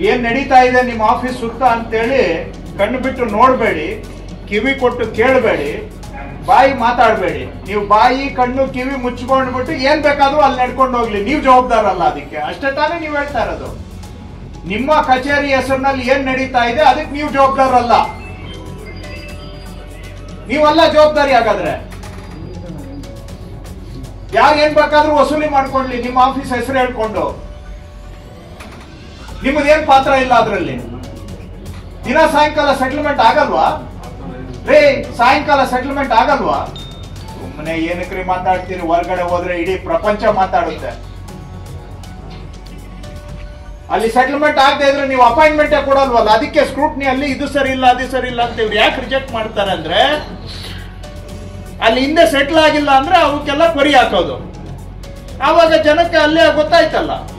ಏನ್ ನಡೀತಾ ಇದೆ ನಿಮ್ಮ ಆಫೀಸ್ ಸುತ್ತ ಅಂತೇಳಿ ಕಣ್ಣು ಬಿಟ್ಟು ನೋಡಬೇಡಿ ಕಿವಿ ಕೊಟ್ಟು ಕೇಳಬೇಡಿ ಬಾಯಿ ಮಾತಾಡಬೇಡಿ ನೀವು ಬಾಯಿ ಕಣ್ಣು ಕಿವಿ ಮುಚ್ಕೊಂಡ್ಬಿಟ್ಟು ಏನ್ ಬೇಕಾದ್ರೂ ಅಲ್ಲಿ ನಡ್ಕೊಂಡು ಹೋಗ್ಲಿ ನೀವು ಜವಾಬ್ದಾರಲ್ಲ ಅದಕ್ಕೆ ಅಷ್ಟೇ ತಾನೇ ನೀವು ಹೇಳ್ತಾ ಇರೋದು ನಿಮ್ಮ ಕಚೇರಿ ಹೆಸರಿನಲ್ಲಿ ಏನ್ ನಡೀತಾ ಇದೆ ಅದಕ್ಕೆ ನೀವು ಜವಾಬ್ದಾರಲ್ಲ ನೀವಲ್ಲ ಜವಾಬ್ದಾರಿ ಹಾಗಾದ್ರೆ ಯಾರು ಏನ್ ಬೇಕಾದ್ರೂ ವಸೂಲಿ ಮಾಡ್ಕೊಳ್ಳಿ ನಿಮ್ಮ ಆಫೀಸ್ ಹೆಸರು ಹೇಳ್ಕೊಂಡು ನಿಮ್ಮದೇನ್ ಪಾತ್ರ ಇಲ್ಲ ಅದರಲ್ಲಿ ದಿನ ಸಾಯಂಕಾಲ ಸೆಟಲ್ಮೆಂಟ್ ಆಗಲ್ವಾ ರೇ ಸಾಯಂಕಾಲ ಸೆಟಲ್ಮೆಂಟ್ ಆಗಲ್ವಾ ಸುಮ್ಮನೆ ಏನಕ್ರಿ ಮಾತಾಡ್ತೀರಿ ಹೊರಗಡೆ ಹೋದ್ರೆ ಇಡೀ ಪ್ರಪಂಚ ಮಾತಾಡುತ್ತೆ ಅಲ್ಲಿ ಸೆಟಲ್ಮೆಂಟ್ ಆಗದೆ ಇದ್ರೆ ನೀವು ಅಪಾಯಿಂಟ್ಮೆಂಟ್ ಕೊಡಲ್ವಲ್ಲ ಅದಕ್ಕೆ ಸ್ಕ್ರೂಟ್ನಿ ಅಲ್ಲಿ ಇದು ಸರಿ ಇಲ್ಲ ಅದು ಸರಿ ಇಲ್ಲ ಅಂತ ಇವ್ರು ಯಾಕೆ ರಿಜೆಕ್ಟ್ ಮಾಡ್ತಾರೆ ಅಂದ್ರೆ ಅಲ್ಲಿ ಹಿಂದೆ ಸೆಟ್ಲ್ ಆಗಿಲ್ಲ ಅಂದ್ರೆ ಅವಕ್ಕೆಲ್ಲ ಕೊರಿ ಹಾಕೋದು ಆವಾಗ ಜನಕ್ಕೆ ಅಲ್ಲೇ ಗೊತ್ತಾಯ್ತಲ್ಲ